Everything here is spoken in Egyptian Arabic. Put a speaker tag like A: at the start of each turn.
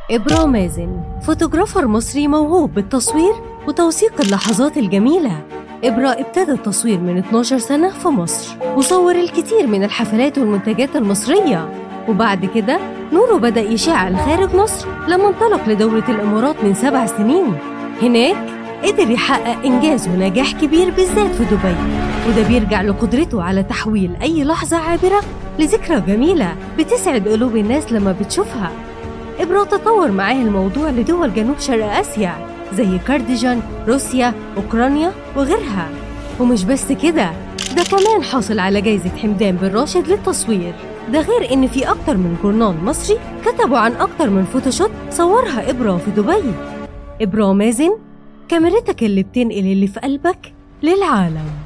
A: إبرا مازن فوتوغرافر مصري موهوب بالتصوير وتوثيق اللحظات الجميلة إبرا ابتدى التصوير من 12 سنة في مصر وصور الكثير من الحفلات والمنتجات المصرية وبعد كده نوره بدأ يشع لخارج مصر لما انطلق لدولة الإمارات من سبع سنين هناك قدر يحقق إنجاز ونجاح كبير بالذات في دبي وده بيرجع لقدرته على تحويل أي لحظة عابرة لذكرى جميلة بتسعد قلوب الناس لما بتشوفها إبرا تطور معاه الموضوع لدول جنوب شرق آسيا زي كارديجان، روسيا، أوكرانيا وغيرها ومش بس كده ده كمان حاصل على جايزة حمدان بن راشد للتصوير ده غير إن في أكتر من جورنال مصري كتبوا عن أكتر من فوتوشوت صورها إبرا في دبي إبرا مازن كاميرتك اللي بتنقل اللي في قلبك للعالم